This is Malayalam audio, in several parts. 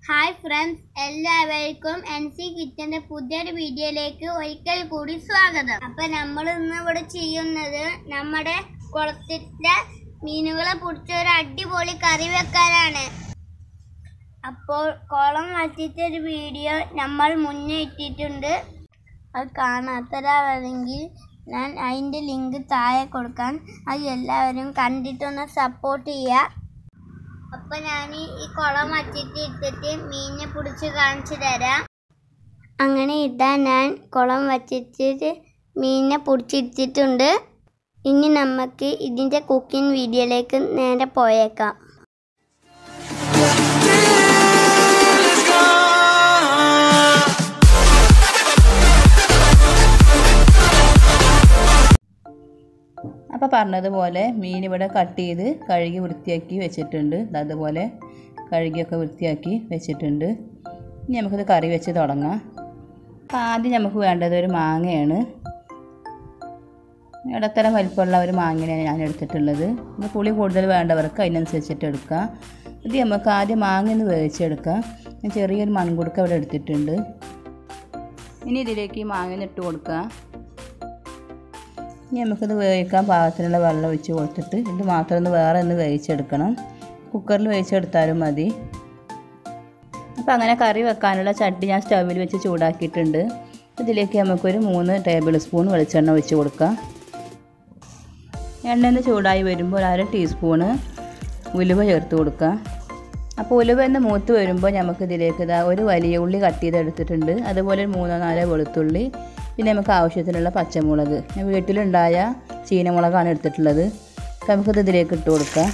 ഹായ് ഫ്രണ്ട്സ് എല്ലാവർക്കും എൻ സി കിച്ചന്റെ പുതിയൊരു വീഡിയോയിലേക്ക് ഒരിക്കൽ കൂടി സ്വാഗതം അപ്പൊ നമ്മൾ ഇന്ന് ഇവിടെ ചെയ്യുന്നത് നമ്മുടെ കുളത്തിലെ മീനുകളെ പിടിച്ച ഒരു അടിപൊളി കറി വെക്കാനാണ് അപ്പോൾ കുളം വച്ചിട്ട് ഒരു വീഡിയോ നമ്മൾ മുന്നേ ഇട്ടിട്ടുണ്ട് അത് കാണാത്തവരാണെങ്കിൽ ഞാൻ അതിൻ്റെ ലിങ്ക് താഴെ കൊടുക്കാൻ അത് എല്ലാവരും കണ്ടിട്ടൊന്ന് സപ്പോർട്ട് ചെയ്യുക അപ്പൊ ഞാൻ ഈ കുളം വച്ചിട്ട് ഇട്ടിട്ട് മീനിനെ പിടിച്ച് കാണിച്ചു തരാം അങ്ങനെ ഇട്ടാ ഞാൻ കുളം വച്ചിട്ട് മീനിനെ പിടിച്ചിട്ടിട്ടുണ്ട് ഇനി നമുക്ക് ഇതിൻ്റെ കുക്കിംഗ് വീഡിയോയിലേക്ക് നേരെ പോയേക്കാം അപ്പോൾ പറഞ്ഞതുപോലെ മീൻ ഇവിടെ കട്ട് ചെയ്ത് കഴുകി വൃത്തിയാക്കി വെച്ചിട്ടുണ്ട് അതുപോലെ കഴുകിയൊക്കെ വൃത്തിയാക്കി വെച്ചിട്ടുണ്ട് ഇനി നമുക്കിത് കറി വെച്ച് തുടങ്ങാം അപ്പോൾ ആദ്യം നമുക്ക് വേണ്ടത് ഒരു മാങ്ങയാണ് ഇടത്തരം വലിപ്പമുള്ള ഒരു മാങ്ങയാണ് ഞാൻ എടുത്തിട്ടുള്ളത് ഇത് പുളി കൂടുതൽ വേണ്ടവർക്ക് അതിനനുസരിച്ചിട്ട് എടുക്കാം ഇത് നമുക്ക് ആദ്യം മാങ്ങ ഒന്ന് വേവിച്ചെടുക്കാം ഞാൻ ചെറിയൊരു മൺകുടുക്ക ഇവിടെ എടുത്തിട്ടുണ്ട് ഇനി ഇതിലേക്ക് ഈ മാങ്ങ ഒന്ന് ഇട്ട് കൊടുക്കാം ഇനി നമുക്കിത് വേവിക്കാൻ പാകത്തിനുള്ള വെള്ളം ഒഴിച്ച് കൊടുത്തിട്ട് ഇത് മാത്രം ഒന്ന് വേറെ ഒന്ന് വേവിച്ചെടുക്കണം കുക്കറിൽ വേവിച്ചെടുത്താലും മതി അപ്പോൾ അങ്ങനെ കറി വെക്കാനുള്ള ചട്ടി ഞാൻ സ്റ്റൗവിൽ വെച്ച് ചൂടാക്കിയിട്ടുണ്ട് ഇതിലേക്ക് നമുക്കൊരു മൂന്ന് ടേബിൾ സ്പൂൺ വെളിച്ചെണ്ണ ഒഴിച്ച് കൊടുക്കാം എണ്ണ ഒന്ന് ചൂടായി വരുമ്പോൾ ഒരു അര ടീസ്പൂണ് ഉലുവ ചേർത്ത് കൊടുക്കുക അപ്പോൾ ഉലുവ എന്ന് മൂത്ത് വരുമ്പോൾ നമുക്ക് ഇതിലേക്ക് ഇതാ ഒരു വലിയ ഉള്ളി കട്ട് ചെയ്ത് എടുത്തിട്ടുണ്ട് അതുപോലെ ഒരു മൂന്നോ നാലോ വെളുത്തുള്ളി പിന്നെ നമുക്ക് ആവശ്യത്തിനുള്ള പച്ചമുളക് ഞാൻ വീട്ടിലുണ്ടായ ചീനമുളകാണ് എടുത്തിട്ടുള്ളത് അപ്പോൾ നമുക്കിത് ഇതിലേക്ക് ഇട്ട് കൊടുക്കാം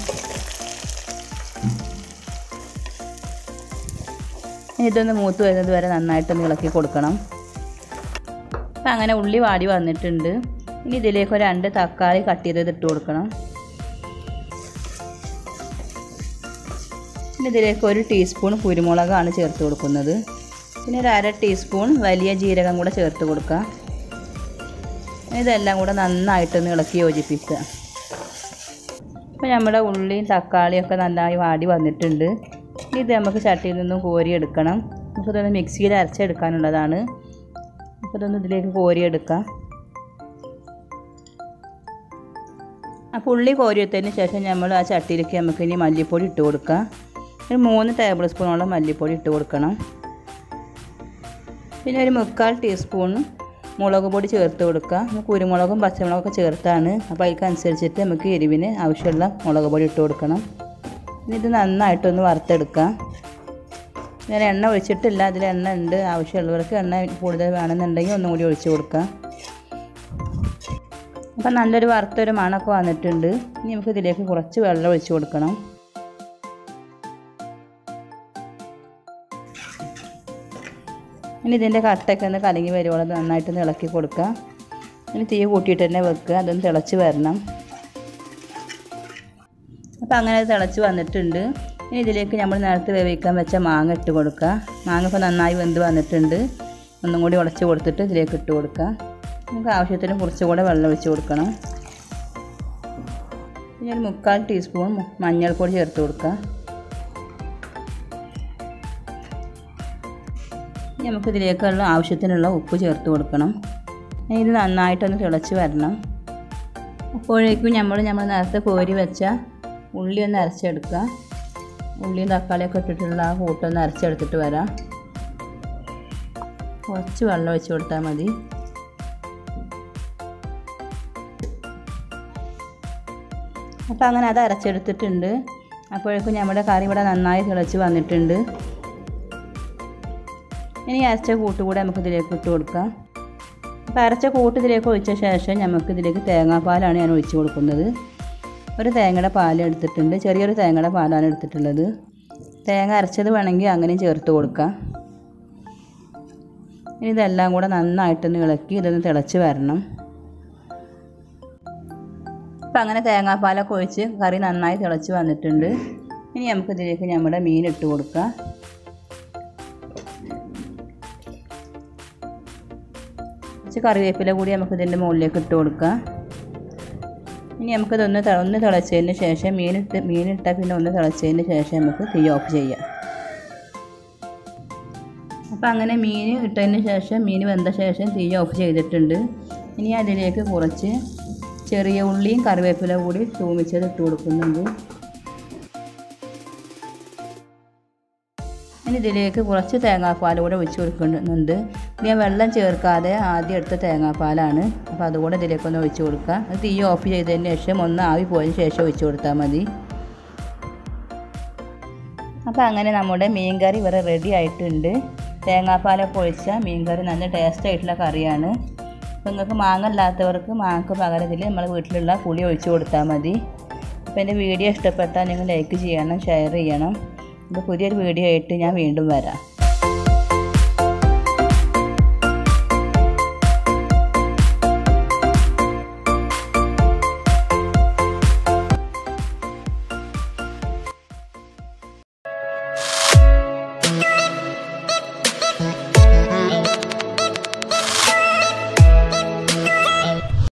ഇതൊന്ന് മൂത്ത് വരുന്നത് വരെ നന്നായിട്ടൊന്ന് ഇളക്കി കൊടുക്കണം അപ്പം അങ്ങനെ ഉള്ളി വാടി വന്നിട്ടുണ്ട് ഇനി ഇതിലേക്ക് ഒരു രണ്ട് തക്കാളി കട്ട് ചെയ്തത് ഇട്ട് കൊടുക്കണം പിന്നെ ഇതിലേക്ക് ഒരു ടീസ്പൂൺ കുരുമുളകാണ് ചേർത്ത് കൊടുക്കുന്നത് പിന്നെ ഒരു അര ടീസ്പൂൺ വലിയ ജീരകം കൂടെ ചേർത്ത് കൊടുക്കുക ഇതെല്ലാം കൂടെ നന്നായിട്ടൊന്ന് ഇളക്കി യോജിപ്പിക്കുക അപ്പോൾ നമ്മുടെ ഉള്ളിയും തക്കാളിയൊക്കെ നന്നായി വാടി വന്നിട്ടുണ്ട് ഇത് നമുക്ക് ചട്ടിയിൽ നിന്നും കോരിയെടുക്കണം നമുക്കിതൊന്ന് മിക്സിയിൽ അരച്ചെടുക്കാനുള്ളതാണ് അപ്പോൾ ഇതൊന്ന് ഇതിലേക്ക് കോരിയെടുക്കാം അപ്പോൾ ഉള്ളി കോരിയത്തതിന് ശേഷം നമ്മൾ ആ ചട്ടിയിലേക്ക് നമുക്ക് ഇനി മല്ലിപ്പൊടി ഇട്ട് കൊടുക്കാം ഒരു മൂന്ന് ടേബിൾ സ്പൂണോളം മല്ലിപ്പൊടി ഇട്ട് കൊടുക്കണം പിന്നെ ഒരു മുക്കാൽ ടീസ്പൂൺ മുളക് പൊടി ചേർത്ത് കൊടുക്കുക കുരുമുളകും പച്ചമുളകൊക്കെ ചേർത്താണ് അപ്പോൾ അതിനനുസരിച്ചിട്ട് നമുക്ക് എരിവിന് ആവശ്യമുള്ള മുളക് പൊടി ഇട്ട് കൊടുക്കണം ഇനി ഇത് നന്നായിട്ടൊന്ന് വറുത്തെടുക്കാം ഞാൻ എണ്ണ ഒഴിച്ചിട്ടില്ല അതിൽ എണ്ണ ഉണ്ട് ആവശ്യമുള്ളവർക്ക് എണ്ണ കൂടുതൽ വേണമെന്നുണ്ടെങ്കിൽ ഒന്നും കൂടി ഒഴിച്ച് കൊടുക്കാം അപ്പം നല്ലൊരു വറുത്തൊരു മണമൊക്കെ വന്നിട്ടുണ്ട് ഇനി നമുക്ക് ഇതിലേക്ക് കുറച്ച് വെള്ളം ഒഴിച്ച് കൊടുക്കണം ഇനി ഇതിൻ്റെ കട്ടയൊക്കെ ഒന്ന് കലങ്ങി വരുവോളം നന്നായിട്ട് ഇളക്കി കൊടുക്കുക ഇനി തീ കൂട്ടിയിട്ട് തന്നെ വെക്കുക അതൊന്ന് തിളച്ച് വരണം അപ്പോൾ അങ്ങനെ അത് തിളച്ച് വന്നിട്ടുണ്ട് ഇനി ഇതിലേക്ക് നമ്മൾ നേരത്തെ വേവിക്കാൻ വെച്ച മാങ്ങ ഇട്ട് കൊടുക്കുക മാങ്ങ ഇപ്പോൾ നന്നായി വെന്ത് വന്നിട്ടുണ്ട് ഒന്നും കൂടി ഉടച്ച് കൊടുത്തിട്ട് ഇതിലേക്ക് ഇട്ട് കൊടുക്കുക നമുക്ക് ആവശ്യത്തിന് കുറച്ചുകൂടെ വെള്ളം ഒഴിച്ച് കൊടുക്കണം പിന്നെ ഒരു മുക്കാൽ ടീസ്പൂൺ മഞ്ഞൾപ്പൊടി ചേർത്ത് കൊടുക്കുക ഇനി നമുക്ക് ഇതിലേക്കുള്ള ആവശ്യത്തിനുള്ള ഉപ്പ് ചേർത്ത് കൊടുക്കണം ഇനി ഇത് നന്നായിട്ടൊന്ന് തിളച്ച് വരണം അപ്പോഴേക്കും നമ്മൾ നമ്മൾ നേരത്തെ കോരി വെച്ച ഉള്ളി ഒന്ന് അരച്ചെടുക്കുക ഉള്ളിയും തക്കാളിയൊക്കെ ഇട്ടിട്ടുള്ള ആ കൂട്ടൊന്ന് അരച്ചെടുത്തിട്ട് വരാം കുറച്ച് വെള്ളം ഒഴിച്ച് കൊടുത്താൽ മതി അപ്പോൾ അങ്ങനെ അത് അരച്ചെടുത്തിട്ടുണ്ട് അപ്പോഴേക്കും നമ്മുടെ കറി ഇവിടെ നന്നായി തിളച്ച് വന്നിട്ടുണ്ട് ഇനി അരച്ച കൂട്ട് കൂടെ നമുക്ക് ഇതിലേക്ക് ഇട്ട് കൊടുക്കാം അപ്പോൾ അരച്ച കൂട്ട് ഇതിലേക്ക് ഒഴിച്ച ശേഷം നമുക്ക് ഇതിലേക്ക് തേങ്ങാപ്പാലാണ് ഞാൻ ഒഴിച്ച് കൊടുക്കുന്നത് ഒരു തേങ്ങയുടെ പാൽ എടുത്തിട്ടുണ്ട് ചെറിയൊരു തേങ്ങയുടെ പാലാണ് എടുത്തിട്ടുള്ളത് തേങ്ങ അരച്ചത് വേണമെങ്കിൽ അങ്ങനെയും ചേർത്ത് കൊടുക്കാം ഇനി ഇതെല്ലാം കൂടെ നന്നായിട്ടൊന്ന് ഇളക്കി ഇതൊന്ന് തിളച്ച് വരണം അപ്പം അങ്ങനെ തേങ്ങാപ്പാലൊക്കെ ഒഴിച്ച് കറി നന്നായി തിളച്ച് വന്നിട്ടുണ്ട് ഇനി നമുക്കിതിലേക്ക് നമ്മുടെ മീൻ ഇട്ട് കൊടുക്കാം കുറച്ച് കറിവേപ്പില കൂടി നമുക്ക് ഇതിൻ്റെ മുകളിലേക്ക് ഇട്ട് കൊടുക്കാം ഇനി നമുക്കിതൊന്ന് ത- ഒന്ന് തിളച്ചതിന് ശേഷം മീനിട്ട് മീനിട്ടാൽ പിന്നെ ഒന്ന് തിളച്ചതിന് ശേഷം നമുക്ക് തീ ഓഫ് ചെയ്യാം അപ്പോൾ അങ്ങനെ മീൻ ഇട്ടതിന് ശേഷം മീൻ വെന്ത ശേഷം തീ ഓഫ് ചെയ്തിട്ടുണ്ട് ഇനി അതിലേക്ക് കുറച്ച് ചെറിയ ഉള്ളിയും കറിവേപ്പില കൂടി തൂമിച്ചത് ഇട്ട് കൊടുക്കുന്നുണ്ട് ഇനി ഇതിലേക്ക് കുറച്ച് തേങ്ങാപ്പാൽ കൂടെ ഒഴിച്ച് കൊടുക്കുന്നുണ്ട് ഇത് ഞാൻ വെള്ളം ചേർക്കാതെ ആദ്യം എടുത്ത തേങ്ങാപ്പാലാണ് അപ്പോൾ അതുകൂടെ ഇതിലേക്കൊന്ന് ഒഴിച്ച് കൊടുക്കുക അത് തീ ഓഫ് ചെയ്തതിന് ശേഷം ഒന്ന് ആവി പോയതിന് ശേഷം ഒഴിച്ച് കൊടുത്താൽ മതി അപ്പോൾ അങ്ങനെ നമ്മുടെ മീൻകറി ഇവിടെ റെഡി ആയിട്ടുണ്ട് തേങ്ങാപ്പാലൊക്കെ ഒഴിച്ച മീൻകറി നല്ല ടേസ്റ്റ് ആയിട്ടുള്ള കറിയാണ് അപ്പോൾ നിങ്ങൾക്ക് മാങ്ങ ഇല്ലാത്തവർക്ക് മാങ്ങക്ക് പകരം ഇതിൽ നമ്മൾ വീട്ടിലുള്ള പുളി ഒഴിച്ച് കൊടുത്താൽ മതി അപ്പോൾ എൻ്റെ വീഡിയോ ഇഷ്ടപ്പെട്ടാൽ നിങ്ങൾ ലൈക്ക് ചെയ്യണം ഷെയർ ചെയ്യണം അപ്പോൾ പുതിയൊരു വീഡിയോ ആയിട്ട് ഞാൻ വീണ്ടും വരാം